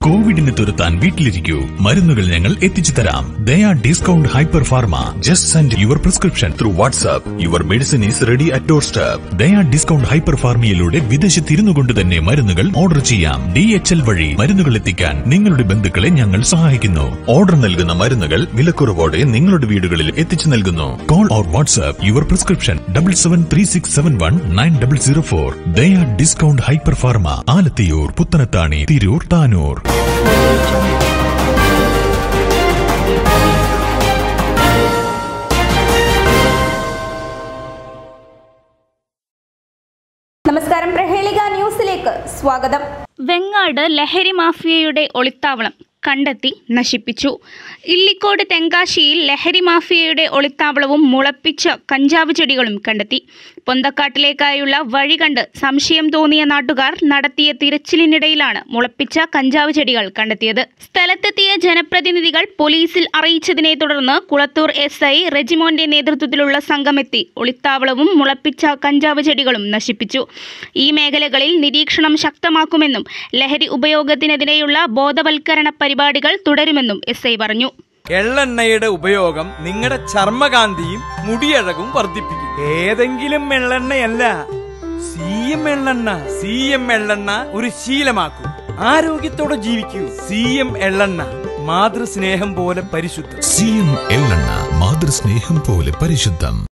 കോവിഡിനെ തുരത്താൻ വീട്ടിലിരിക്കൂ മരുന്നുകൾ ഞങ്ങൾ എത്തിച്ചു തരാം Daya discount hyper pharma just send your prescription through WhatsApp your medicine is ready at doorstep Daya discount hyper ഫാർമയിലൂടെ വിദേശത്തിരുന്നു കൊണ്ട് തന്നെ മരുന്നുകൾ ഓർഡർ ചെയ്യാം ഡി എച്ച് എൽ വഴി മരുന്നുകൾ എത്തിക്കാൻ നിങ്ങളുടെ ബന്ധുക്കളെ ഞങ്ങൾ സഹായിക്കുന്നു ഓർഡർ നൽകുന്ന മരുന്നുകൾ വിലക്കുറവോടെ നിങ്ങളുടെ വീടുകളിൽ എത്തിച്ചു നൽകുന്നു call or WhatsApp your prescription double seven three six seven one nine double zero four Daya discount hyper pharma Alathiyur Puthanathani Tirur Tanur നമസ്കാരം പ്രഹേളിക ന്യൂസിലേക്ക് സ്വാഗതം വെങ്ങാട് ലഹരി മാഫിയയുടെ ഒളിത്താവളം കണ്ടെത്തി നശിപ്പിച്ചു ഇല്ലിക്കോട് തെങ്കാശിയിൽ ലഹരി മാഫിയയുടെ ഒളിത്താവളവും മുളപ്പിച്ച കഞ്ചാവ് ചെടികളും കണ്ടെത്തി പൊന്തക്കാട്ടിലേക്കായുള്ള വഴി കണ്ട് സംശയം തോന്നിയ നാട്ടുകാർ നടത്തിയ തിരച്ചിലിനിടയിലാണ് മുളപ്പിച്ച കഞ്ചാവ് ചെടികൾ കണ്ടെത്തിയത് സ്ഥലത്തെത്തിയ ജനപ്രതിനിധികൾ പോലീസിൽ അറിയിച്ചതിനെ തുടർന്ന് കുളത്തൂർ എസ് ഐ റെജിമോന്റെ നേതൃത്വത്തിലുള്ള സംഘമെത്തി ഒളിത്താവളവും മുളപ്പിച്ച കഞ്ചാവ് ചെടികളും നശിപ്പിച്ചു ഈ മേഖലകളിൽ നിരീക്ഷണം ശക്തമാക്കുമെന്നും ലഹരി ഉപയോഗത്തിനെതിരെയുള്ള ബോധവൽക്കരണ പരിപാടികൾ തുടരുമെന്നും എസ് ഐ പറഞ്ഞു എള്ളെണ്ണയുടെ ഉപയോഗം നിങ്ങളുടെ ചർമ്മകാന്തിയും മുടിയഴകും വർദ്ധിപ്പിക്കും ഏതെങ്കിലും എള്ളെണ്ണയല്ല സി എം എള്ളെണ്ണ സി എം എള്ളെണ്ണ ഒരു ശീലമാക്കൂ ആരോഗ്യത്തോടെ ജീവിക്കൂ സി എം എള്ളെണ്ണ മാതൃസ്നേഹം പോലെ പരിശുദ്ധം സി എം എള്ളെണ്ണ മാതൃസ്നേഹം പോലെ പരിശുദ്ധം